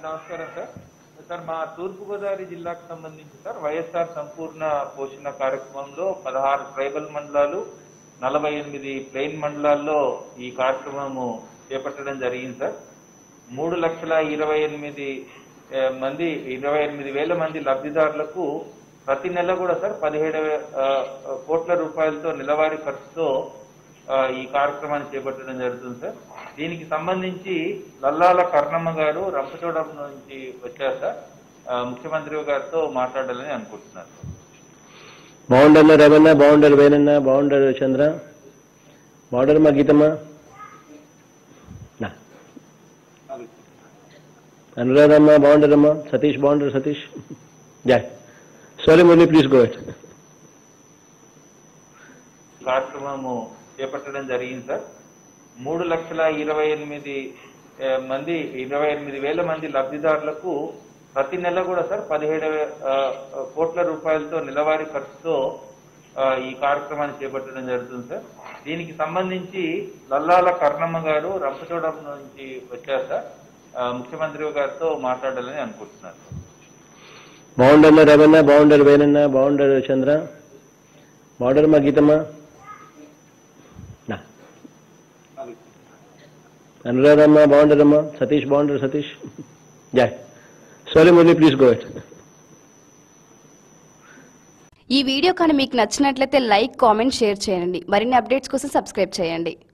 నమస్కారం sir sir మా తూర్పుగోదావరి జిల్లాకు సంబంధించి సార్ వైఎస్ఆర్ సంపూర్ణ పోషణ కార్యక్రమంలో పదహారు ట్రైబల్ మండలాలు నలభై ఎనిమిది ప్లెయిన్ మండలాల్లో ఈ కార్యక్రమము చేపట్టడం జరిగింది సార్ మూడు లక్షల ఇరవై ఎనిమిది ఆ, మంది ఇరవై ఎనిమిది వేల మంది లబ్ధిదారులకు ప్రతి నెల కూడా సార్ పదిహేడు వే- ఆ, కోట్ల రూపాయలతో నెలవారీ ఖర్చుతో ఆ, ఈ కార్యక్రమాన్ని చేపట్టడం జరుగుతుంది సార్ దీనికి సంబంధించి లల్లాల కర్ణమ్మ గారు రంపచోడం నుంచి వచ్చారు సార్ ఆ, ముఖ్యమంత్రి గారితో మాట్లాడాలని అనుకుంటున్నారు బాగుండన్న రమణ బాగుండరు వేణన్న బాగుండరు చంద్ర బాగుండరు మా గీతమ్మ నా. అనురాధమ్మ బాగుండరమ్మా సతీష్ బాగుండరు సతీష్ జాయ్ సారీ మురళి ప్లీజ్ గో కార్యక్రమము చేపట్టడం జరిగింది సార్ మూడు లక్షల ఇరవై ఎనిమిది ఆ, మంది ఇరవై ఎనిమిది వేల మంది లబ్ధిదారులకు ప్రతి నెల కూడా సార్ పదిహేడు వే- ఆ, కోట్ల రూపాయలతో నెలవారీ ఖర్చుతో ఆ, ఈ కార్యక్రమాన్ని చేపట్టడం జరుగుతుంది సార్ దీనికి సంబంధించి లల్లాల కర్ణమ్మ గారు రంపచోడం నుంచి వచ్చారు సార్ ఆ, ముఖ్యమంత్రి గారితో మాట్లాడాలని అనుకుంటున్నారు బాగుండన్న రమణ బాగుండరు వేణన్న బాగుండరు చంద్ర బాగుండరు మా గీతమ్మ నా. అనురాధమ్మ బాగుండరమ్మా సతీష్ బాగుండరు సతీష్ జాయ్ సారీ మురళి ప్లీజ్ గో ఈ వీడియో కానీ మీకు నచ్చినట్లయితే లైక్ కామెంట్ షేర్ చేయండి మరిన్ని అప్డేట్స్ కోసం సబ్స్క్రైబ్ చేయండి